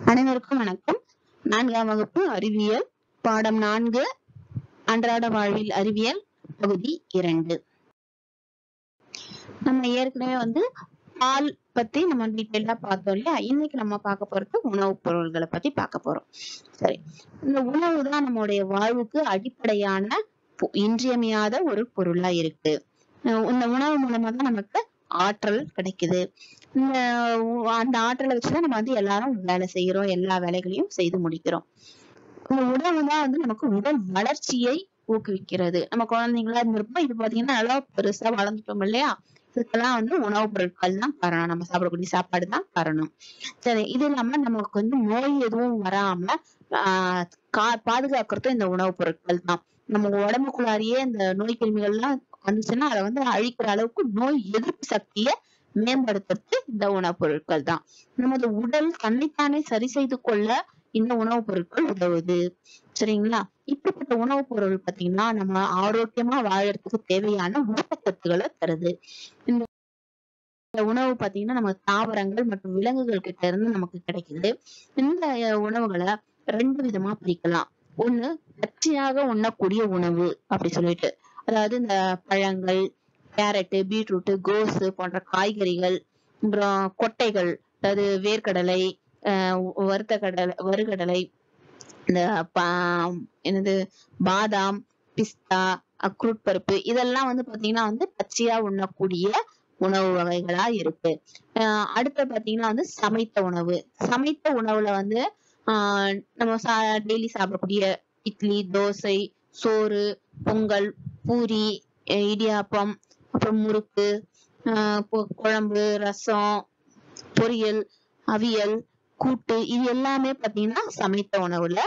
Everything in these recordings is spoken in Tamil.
அனைவருக்கும் வணக்கம் நான்காம் வகுப்பு அறிவியல் பாடம் நான்கு அன்றாட வாழ்வில் அறிவியல் பகுதி இரண்டு நம்ம ஏற்கனவே வந்து பால் பத்தி நம்ம டீட்டெயிலா பார்த்தோம் இல்லையா இன்னைக்கு நம்ம பார்க்க போறது உணவுப் பொருள்களை பத்தி பார்க்க போறோம் சரி இந்த உணவு தான் நம்மளுடைய வாழ்வுக்கு அடிப்படையான பொ- இன்றியமையாத ஒரு பொருளா இருக்கு அஹ் இந்த உணவு மூலமா தான் நமக்கு ஆற்றல் கிடைக்குது இந்த உ- அந்த ஆற்றலை வச்சுதான் நம்ம வந்து எல்லாரும் வேலை செய்யறோம் எல்லா வேலைகளையும் செய்து முடிக்கிறோம் இந்த உணவு தான் வந்து நமக்கு உடல் வளர்ச்சியை ஊக்குவிக்கிறது நம்ம குழந்தைங்களா இருந்திருப்போம் இது பாத்தீங்கன்னா நல்லா பெருசா வளர்ந்துட்டோம் இல்லையா இதுக்கெல்லாம் வந்து உணவுப் பொருட்கள் தான் காரணம் நம்ம சாப்பிடக்கூடிய சாப்பாடு தான் காரணம் சரி இது இல்லாம நமக்கு வந்து நோய் எதுவும் வராம ஆஹ் கா- பாதுகாக்கிறதும் இந்த உணவுப் பொருட்கள் தான் நம்ம உடம்புக்குள்ளாரியே இந்த நோய் கிருமிகள்லாம் வந்துச்சுன்னா அதை வந்து அழிக்கிற அளவுக்கு நோய் எதிர்ப்பு சக்தியை மேம்படுத்துறது இந்த உணவுப் பொருட்கள் தான் நமது உடல் தன்னைத்தானே சரி செய்து கொள்ள இந்த உணவுப் பொருட்கள் உதவுது சரிங்களா இப்படிப்பட்ட உணவுப் பொருள் பாத்தீங்கன்னா நம்ம ஆரோக்கியமா வாழறதுக்கு தேவையான ஊட்டச்சத்துக்களை தருது இந்த இந்த உணவு பாத்தீங்கன்னா நம்ம தாவரங்கள் மற்றும் விலங்குகள் கிட்ட இருந்து நமக்கு கிடைக்குது இந்த அஹ், உணவுகளை ரெண்டு விதமா பிரிக்கலாம் ஒண்ணு பச்சையாக உண்ணக்கூடிய உணவு அப்படி சொல்லிட்டு அதாவது இந்த பழங்கள் கேரட்டு பீட்ரூட் கோஸ் போன்ற காய்கறிகள் அப்புறம் கொட்டைகள் அதாவது வேர்க்கடலை ஆஹ் வறுத்த கடலை வறுகடலை இந்த பா- என்னது பாதாம் பிஸ்தா அக்ரூட் பருப்பு இதெல்லாம் வந்து பாத்தீங்கன்னா வந்து பச்சையா உண்ணக்கூடிய உணவு வகைகளா இருக்கு ஆஹ் அடுத்து பாத்தீங்கன்னா வந்து சமைத்த உணவு சமைத்த உணவுல வந்து ஆஹ் நம்ம சா டெய்லி சாப்பிடக்கூடிய இட்லி தோசை சோறு பொங்கல் பூரி அஹ் இடியாப்பம் அப்புறம் முறுக்கு ஆஹ் பொ- குழம்பு ரசம் பொரியல் அவியல் கூட்டு இது எல்லாமே பாத்தீங்கன்னா சமைத்த உணவுல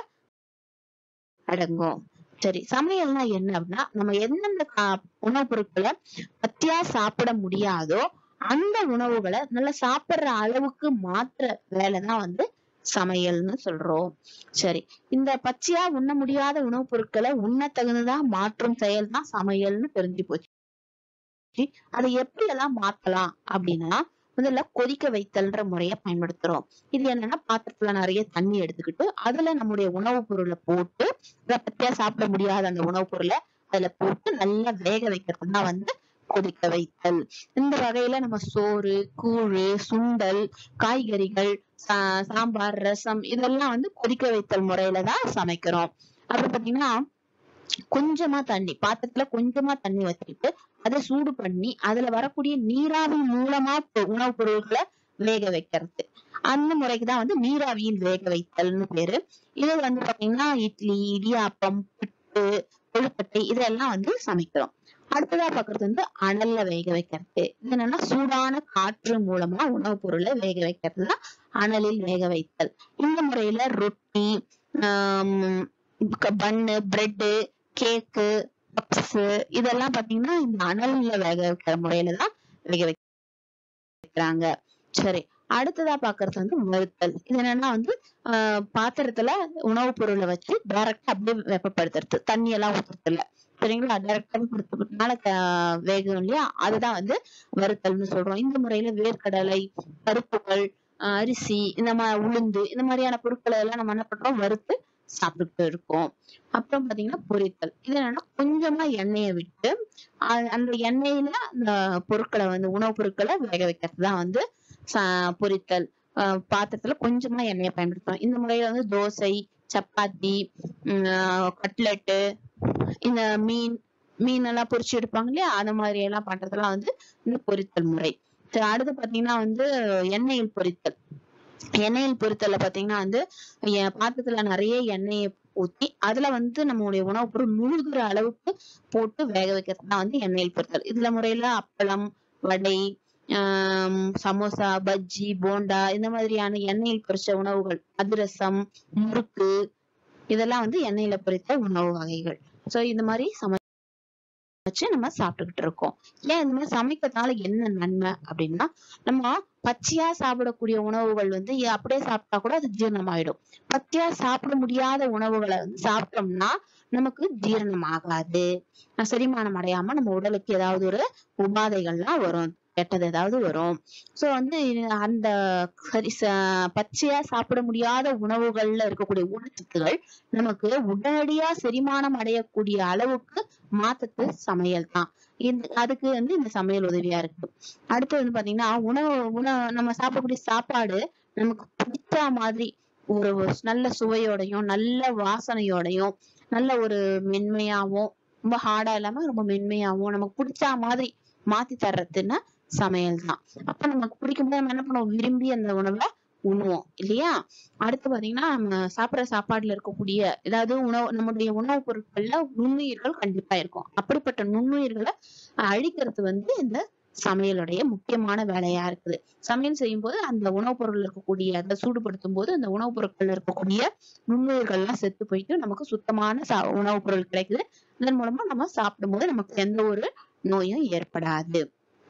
அடங்கும் சரி சமையல்னா என்ன அப்படின்னா நம்ம எந்தெந்த கா- உணவுப் பொருட்களை பத்தியா சாப்பிட முடியாதோ அந்த உணவுகளை நல்லா சாப்பிடுற அளவுக்கு மாத்துற வேலைதான் வந்து சமையல்னு சொல்றோம் சரி இந்த பச்சையா உண்ண முடியாத உணவுப் பொருட்களை உண்ண தகுந்ததா மாற்றும் செயல் தான் சமையல்னு தெரிஞ்சு போச்சு அதை எப்படி எல்லாம் மாத்தலாம் அப்படின்னா முதல்ல கொதிக்க வைத்தல்ன்ற முறைய பயன்படுத்துறோம் இது என்னன்னா பாத்திரத்துல நிறைய தண்ணி எடுத்துக்கிட்டு அதுல நம்முடைய உணவுப் பொருளை போட்டு அதை பத்தியா சாப்பிட முடியாத அந்த உணவுப் பொருளை அதுல போட்டு நல்லா வேக வைக்கிறது தான் வந்து கொதிக்க வைத்தல் இந்த வகையில நம்ம சோறு கூழு சுண்டல் காய்கறிகள் சா- சாம்பார் ரசம் இதெல்லாம் வந்து கொதிக்க வைத்தல் முறையில தான் சமைக்கிறோம் அப்புறம் பாத்தீங்கன்னா கொஞ்சமா தண்ணி பாத்திரத்துல கொஞ்சமா தண்ணி வச்சுக்கிட்டு அதை சூடு பண்ணி அதுல வரக்கூடிய நீராவி மூலமா பொ- உணவுப் பொருட்களை வேக வைக்கிறது அந்த முறைக்கு தான் வந்து நீராவியில் வேக வைத்தல்னு பேரு இது வந்து பாத்தீங்கன்னா இட்லி இடியாப்பம் புட்டு கொழுக்கட்டை இதெல்லாம் வந்து சமைக்கிறோம் அடுத்ததா பாக்குறது வந்து அனல்ல வேக வைக்கிறது இது என்னன்னா சூடான காற்று மூலமா உணவுப் பொருளை வேக வைக்கிறது தான் அனலில் வேக வைத்தல் இந்த முறையில ரொட்டி ஆஹ் பன்னு பிரெட்டு கேக்கு பப்ஸ் இதெல்லாம் பாத்தீங்கன்னா இந்த அனல்ல வேக வைக்கிற முறையில தான் வேக வைக்கிறாங்க சரி அடுத்ததா பாக்குறது வந்து வறுத்தல் இது என்னன்னா வந்து ஆஹ் பாத்திரத்துல உணவுப் பொருளை வச்சு டைரக்டா அப்படியே வெப்பப்படுத்துறது தண்ணி எல்லாம் ஊத்துறது இல்ல சரிங்களா டைரக்டா கொடுத்ததுனால வேகும் இல்லையா அதுதான் வந்து வறுத்தல்னு சொல்றோம் இந்த முறையில வேர்க்கடலை பருப்புகள் ஆஹ் அரிசி இந்த மாதிரி உளுந்து இந்த மாதிரியான பொருட்களை எல்லாம் நம்ம என்ன பண்றோம் வறுத்து சாப்பிட்டு இருக்கோம் அப்புறம் பாத்தீங்கன்னா பொரித்தல் இது என்னன்னா கொஞ்சமா எண்ணெயை விட்டு அ- அந்த எண்ணெயில அந்த பொருட்களை வந்து உணவுப் பொருட்களை வேக வைக்கிறது தான் வந்து ச- பொரித்தல் ஆஹ் பாத்திரத்துல கொஞ்சமா எண்ணெயை பயன்படுத்துறோம் இந்த முறையில வந்து தோசை சப்பாத்தி கட்லெட்டு இந்த மீன் மீன் எல்லாம் பொரிச்சு எடுப்பாங்க இல்லையா அந்த மாதிரி எல்லாம் பண்றதெல்லாம் வந்து இந்த பொரித்தல் முறை சரி, அடுத்து பாத்தீங்கன்னா வந்து எண்ணெயில் பொரித்தல் எண்ணெயில் பொரித்தல்ல பாத்தீங்கன்னா வந்து எ- பாத்திரத்துல நிறைய எண்ணெயை ஊத்தி அதுல வந்து நம்மளுடைய உணவுப் பொருள் முழுகிற அளவுக்கு போட்டு வேக வைக்கிறது தான் வந்து எண்ணெயில் பொரித்தல் இதுல முறையில அப்பளம் வடை ஆஹ் சமோசா பஜ்ஜி போண்டா இந்த மாதிரியான எண்ணெயில் பொரிச்ச உணவுகள் அதிரசம் முறுக்கு இதெல்லாம் வந்து எண்ணெயில பொரித்த உணவு வகைகள் சோ இந்த மாதிரி சமைச்சு நம்ம சாப்பிட்டுக்கிட்டு இருக்கோம் ஏன் இந்த மாதிரி சமைக்கிறதுனால என்ன நன்மை அப்படின்னா நம்ம பச்சையா சாப்பிடக்கூடிய உணவுகள் வந்து ஏ- அப்படியே சாப்பிட்டா கூட அது ஜீரணமாயிடும் பச்சையா சாப்பிட முடியாத உணவுகளை வந்து சாப்பிட்டோம்னா நமக்கு ஜீரணம் ஆகாது அஹ் செரிமானம் அடையாம நம்ம உடலுக்கு ஏதாவது ஒரு உபாதைகள்லாம் வரும் கெட்டது ஏதாவது வரும் சோ வந்து அந்த சரி ச- பச்சையா சாப்பிட முடியாத உணவுகள்ல இருக்கக்கூடிய ஊட்டச்சத்துக்கள் நமக்கு உடனடியா செரிமானம் அடையக்கூடிய அளவுக்கு மாத்தது சமையல் தான் இந்த அதுக்கு வந்து இந்த சமையல் உதவியா இருக்கு அடுத்து வந்து பாத்தீங்கன்னா உணவு உணவு நம்ம சாப்பிடக்கூடிய சாப்பாடு நமக்கு பிடிச்ச மாதிரி ஒரு நல்ல சுவையோடையும் நல்ல வாசனையோடையும் நல்ல ஒரு மென்மையாவும் ரொம்ப ஹார்டா இல்லாம ரொம்ப மென்மையாவும் நமக்கு பிடிச்ச மாதிரி மாத்தி தர்றதுன்னா சமையல் தான் அப்ப நமக்கு பிடிக்கும் போது நம்ம என்ன பண்ணுவோம் விரும்பி அந்த உணவை உண்ணுவோம் இல்லையா அடுத்து பாத்தீங்கன்னா நம்ம சாப்பிடுற சாப்பாடுல இருக்கக்கூடிய ஏதாவது உணவு நம்முடைய உணவுப் பொருட்கள்ல நுண்ணுயிர்கள் கண்டிப்பா இருக்கும் அப்படிப்பட்ட நுண்ணுயிர்களை அழிக்கிறது வந்து இந்த சமையலுடைய முக்கியமான வேலையா இருக்குது சமையல் செய்யும் போது அந்த உணவுப் பொருள்ல இருக்கக்கூடிய அந்த சூடுபடுத்தும் போது அந்த உணவுப் பொருட்கள்ல இருக்கக்கூடிய நுண்ணுயிர்கள் எல்லாம் செத்து போயிட்டு நமக்கு சுத்தமான சா- உணவுப் பொருள் கிடைக்குது இதன் மூலமா நம்ம சாப்பிடும்போது நமக்கு எந்த ஒரு நோயும் ஏற்படாது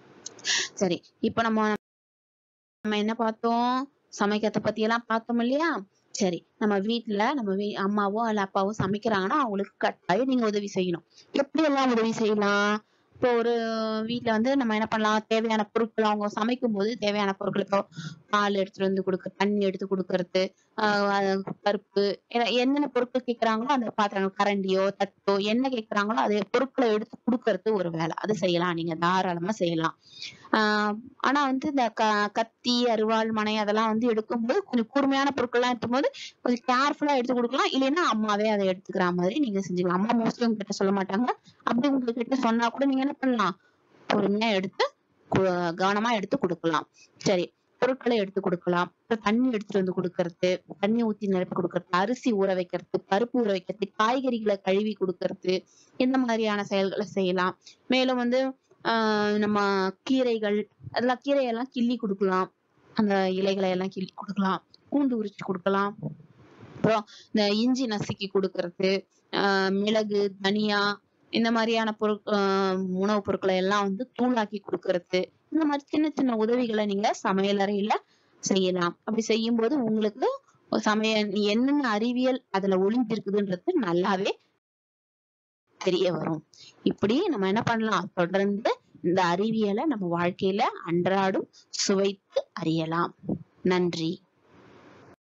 சரி இப்ப நம்ம நம்ம என்ன பார்த்தோம் சமைக்கிறத பத்தி எல்லாம் பார்த்தோம் இல்லையா சரி நம்ம வீட்ல நம்ம வீ அம்மாவோ இல்ல அப்பாவோ சமைக்கிறாங்கன்னா அவங்களுக்கு கட்டாயம் நீங்க உதவி செய்யணும் எப்படி எல்லாம் உதவி செய்யலாம் இப்போ ஒரு வீட்ல வந்து நம்ம என்ன பண்ணலாம் தேவையான பொருட்கள் அவங்க சமைக்கும் போது தேவையான பொருட்கள் இப்போ பால் எடுத்துட்டு வந்து கொடுக்க தண்ணி எடுத்து கொடுக்கறது ஆஹ் அஹ் பருப்பு எ- என்னென்ன பொருட்கள் கேக்குறாங்களோ அந்த பாத்திரங்கள் கரண்டியோ தட்டோ என்ன கேக்குறாங்களோ அது பொருட்களை எடுத்து கொடுக்கறது ஒரு வேலை அது செய்யலாம் நீங்க தாராளமா செய்யலாம் ஆஹ் ஆனா வந்து இந்த க கத்தி அருவாள் மனை அதெல்லாம் வந்து எடுக்கும்போது கொஞ்சம் கூர்மையான பொருட்கள்லாம் எடுக்கும்போது கொஞ்சம் கேர்ஃபுல்லா எடுத்து கொடுக்கலாம் இல்லைன்னா அம்மாவே அதை எடுத்துக்கிற மாதிரி நீங்க செஞ்சுக்கலாம் அம்மா மோஸ்ட்லி உங்ககிட்ட சொல்ல மாட்டாங்க அப்படி உங்ககிட்ட சொன்னா கூட நீங்க என்ன பண்ணலாம் பொறுமையா எடுத்து கு- கவனமா எடுத்து கொடுக்கலாம் சரி பொருட்களை எடுத்து கொடுக்கலாம் அப்புறம் தண்ணி எடுத்துட்டு வந்து கொடுக்கறது தண்ணி ஊத்தி நிரப்பி கொடுக்கறது அரிசி ஊற வைக்கிறது பருப்பு ஊற வைக்கிறது காய்கறிகளை கழுவி கொடுக்கறது இந்த மாதிரியான செயல்களை செய்யலாம் மேலும் வந்து ஆஹ் நம்ம கீரைகள் அதெல்லாம் கீரையெல்லாம் கிள்ளி கொடுக்கலாம் அந்த இலைகளை எல்லாம் கிள்ளி கொடுக்கலாம் பூண்டு உரிச்சு கொடுக்கலாம் அப்புறம் இந்த இஞ்சி நசுக்கி கொடுக்கறது ஆஹ் மிளகு தனியா இந்த மாதிரியான பொருள் ஆஹ் உணவுப் பொருட்களை எல்லாம் வந்து தூளாக்கி கொடுக்கறது இந்த மாதிரி சின்ன சின்ன உதவிகளை நீங்க சமையலறையில செய்யலாம் அப்படி செய்யும்போது உங்களுக்கு ஒரு சமையல் என்னென்ன அறிவியல் அதுல ஒளிஞ்சிருக்குதுன்றது நல்லாவே தெரிய வரும் இப்படி நம்ம என்ன பண்ணலாம் தொடர்ந்து இந்த அறிவியலை நம்ம வாழ்க்கையில அன்றாடம் சுவைத்து அறியலாம் நன்றி